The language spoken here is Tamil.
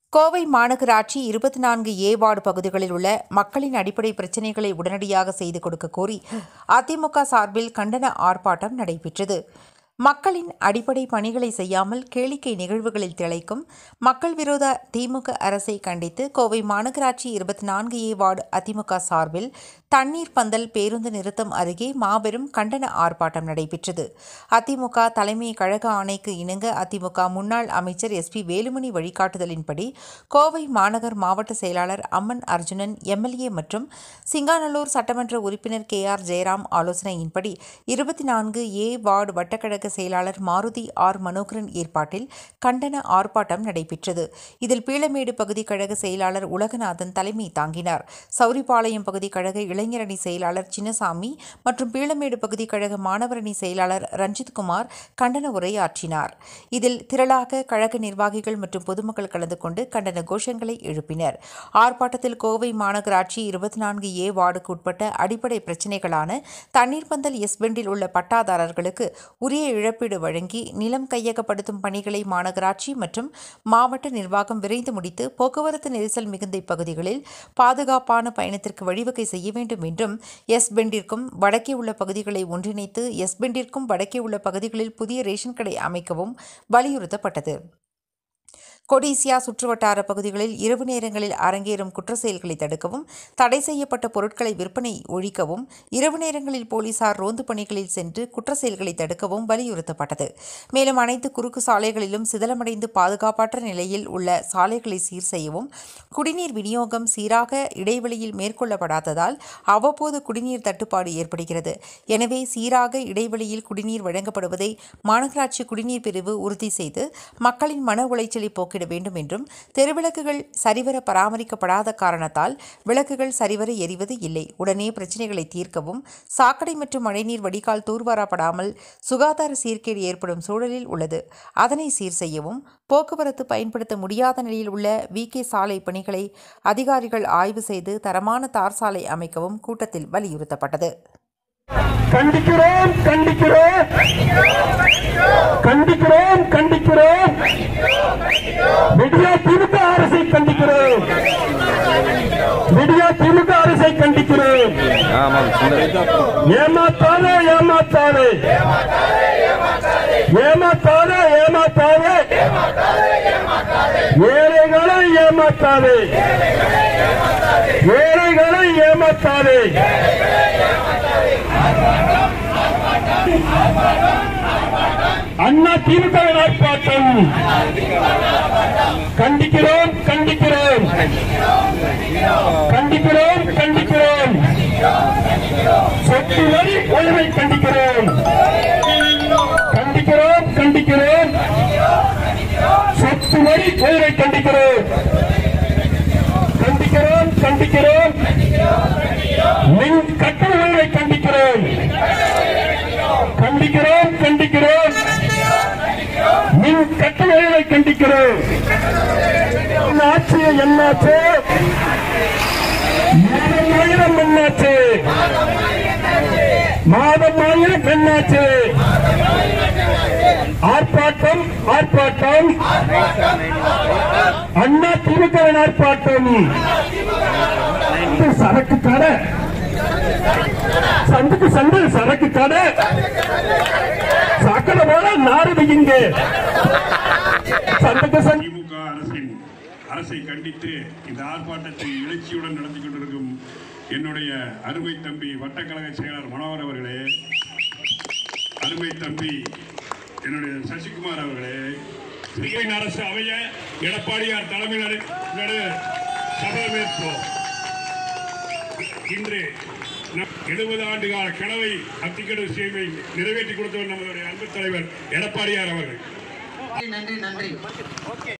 கோவை மாநகராட்சி இருபத்தி நான்கு ஏ வார்டு பகுதிகளில் உள்ள மக்களின் அடிப்படை பிரச்சினைகளை உடனடியாக செய்து கொடுக்க கோரி அதிமுக சார்பில் கண்டன ஆர்ப்பாட்டம் நடைபெற்றது மக்களின் அடிப்படை பணிகளை செய்யாமல் கேளிக்கை நிகழ்வுகளில் திளைக்கும் மக்கள் விரோத திமுக அரசை கண்டித்து கோவை மாநகராட்சி இருபத்தி நான்கு ஏ வார்டு அதிமுக சார்பில் தண்ணீர் பந்தல் பேருந்து நிறுத்தம் அருகே மாபெரும் கண்டன ஆர்ப்பாட்டம் நடைபெற்றது அதிமுக தலைமை கழக ஆணைக்கு இணங்க அதிமுக முன்னாள் அமைச்சர் எஸ் பி வேலுமணி வழிகாட்டுதலின்படி கோவை மாநகர் மாவட்ட செயலாளர் அம்மன் அர்ஜுனன் எம்எல்ஏ மற்றும் சிங்காநல்லூர் சட்டமன்ற உறுப்பினர் கே ஆர் ஜெயராம் ஆலோசனையின்படி இருபத்தி நான்கு ஏ வார்டு வட்டக்கழக செயலாளர் மாருதி ஆர் மனோகரன் ஏற்பாட்டில் கண்டன ஆர்ப்பாட்டம் நடைபெற்றது இதில் பீளமேடு பகுதி கழக செயலாளர் உலகநாதன் தலைமை தாங்கினார் சௌரிபாளையம் பகுதி கழக இளைஞரணி செயலாளர் சின்னசாமி மற்றும் பீளமேடு பகுதி கழக மாணவரணி செயலாளர் ரஞ்சித்குமார் கண்டன உரையாற்றினார் இதில் திரளாக கழக நிர்வாகிகள் மற்றும் பொதுமக்கள் கலந்து கொண்டு கண்டன கோஷங்களை எழுப்பினர் ஆர்ப்பாட்டத்தில் கோவை மாநகராட்சி இருபத்தி நான்கு ஏ வார்டுக்கு உட்பட்ட அடிப்படை பிரச்சினைகளான தண்ணீர் பந்தல் எஸ் பெண்டில் உள்ள பட்டாதாரர்களுக்கு உரிய இழப்பீடு வழங்கி நிலம் கையகப்படுத்தும் பணிகளை மாநகராட்சி மற்றும் மாவட்ட நிர்வாகம் விரைந்து முடித்து போக்குவரத்து நெரிசல் மிகுந்த இப்பகுதிகளில் பாதுகாப்பான பயணத்திற்கு வழிவகை செய்ய வேண்டும் என்றும் எஸ் பெண்டிற்கும் வடக்கே உள்ள பகுதிகளை ஒன்றிணைத்து எஸ் பெண்டிற்கும் வடக்கே உள்ள பகுதிகளில் புதிய ரேஷன் கடை அமைக்கவும் வலியுறுத்தப்பட்டது கொடிசியா சுற்றுவட்டார பகுதிகளில் இரவு நேரங்களில் அரங்கேறும் குற்ற செயல்களை தடுக்கவும் தடை செய்யப்பட்ட பொருட்களை விற்பனை ஒழிக்கவும் இரவு நேரங்களில் போலீசார் ரோந்து பணிகளில் சென்று குற்ற செயல்களை தடுக்கவும் வலியுறுத்தப்பட்டது மேலும் அனைத்து குறுக்கு சாலைகளிலும் சிதலமடைந்து பாதுகாப்பற்ற நிலையில் உள்ள சாலைகளை சீர் செய்யவும் குடிநீர் விநியோகம் சீராக இடைவெளியில் மேற்கொள்ளப்படாததால் அவ்வப்போது குடிநீர் தட்டுப்பாடு ஏற்படுகிறது எனவே சீராக இடைவெளியில் குடிநீர் வழங்கப்படுவதை மாநகராட்சி குடிநீர் பிரிவு உறுதி செய்து மக்களின் மன உளைச்சலை போக்கிட வேண்டும் என்றும் தெருவிளக்குகள் சரிவர பராமரிக்கப்படாத காரணத்தால் விளக்குகள் சரிவர எரிவது இல்லை உடனே பிரச்சினைகளை தீர்க்கவும் சாக்கடை மற்றும் மழைநீர் வடிகால் தூர்வாரப்படாமல் சுகாதார சீர்கேடு ஏற்படும் சூழலில் உள்ளது அதனை சீர் செய்யவும் போக்குவரத்து பயன்படுத்த முடியாத நிலையில் உள்ள வி கே சாலை பணிகளை அதிகாரிகள் ஆய்வு செய்து தரமான தார் சாலை அமைக்கவும் கூட்டத்தில் வலியுறுத்தப்பட்டது கண்டிக்கிறோம் கண்டிக்கிறோம் கண்டிக்கிறோம் கண்டிக்கிறோம் விடியா திமுக அரசை கண்டிக்கிறோம் விடியா திமுக அரசை கண்டிக்கிறோம் ஆமாம் சுந்தர் ஏமாத்தாதே ஏமாத்தாதே ஏமாத்தாதே ஏமாத்தாதே ஏழைகளை ஏமாத்தாதே ஏழைகளை ஏமாத்தாதே அண்ணா திமுக ஆர்ப்பாட்டம் கண்டிக்கிறோம் கண்டிக்கிறோம் கண்டிக்கிறோம் கண்டிக்கிறோம் சொத்து வரி உயர்வை கண்டிக்கிறோம் கண்டிக்கிறோம் கண்டிக்கிறோம் சொத்து வரி உயர்வை கண்டிக்கிறோம் கண்டிக்கிறோம் கண்டிக்கிறோம் மின் கட்டண உயர்வை கண்டிக்கிறோம் கண்டிக்கிறோம் கண்டிக்கிறோம் மின் கட்டண உயர்வை கண்டிக்கிறோம் ஆட்சி என்னாச்சு மாதம் ஆயிரம் என்னாச்சு மாதம் ஆயிரம் என்னாச்சு ஆர்ப்பாட்டம் ஆர்ப்பாட்டம் அண்ணா திமுக ஆர்ப்பாட்டம் இந்த சரக்கு கடை சந்துக்கு சந்து சரக்கு கடை சாக்கடை போல நாடு இங்க சந்துக்கு சந்து திமுக அரசின் அரசை கண்டித்து இந்த ஆர்ப்பாட்டத்தை எழுச்சியுடன் நடத்தி கொண்டிருக்கும் என்னுடைய அருமை தம்பி வட்டக்கழக செயலர் மனோகர் அவர்களே அருமை தம்பி என்னுடைய சசிகுமார் அவர்களே ஸ்ரீவின் அரசு அமைய எடப்பாடியார் தலைமையில் சபதமேற்போம் இன்று எழுபது ஆண்டு கால கனவை அத்திக்கடு சேவை நிறைவேற்றி கொடுத்தவர் நம்மளுடைய அன்பு தலைவர் எடப்பாடியார் அவர்கள் நன்றி நன்றி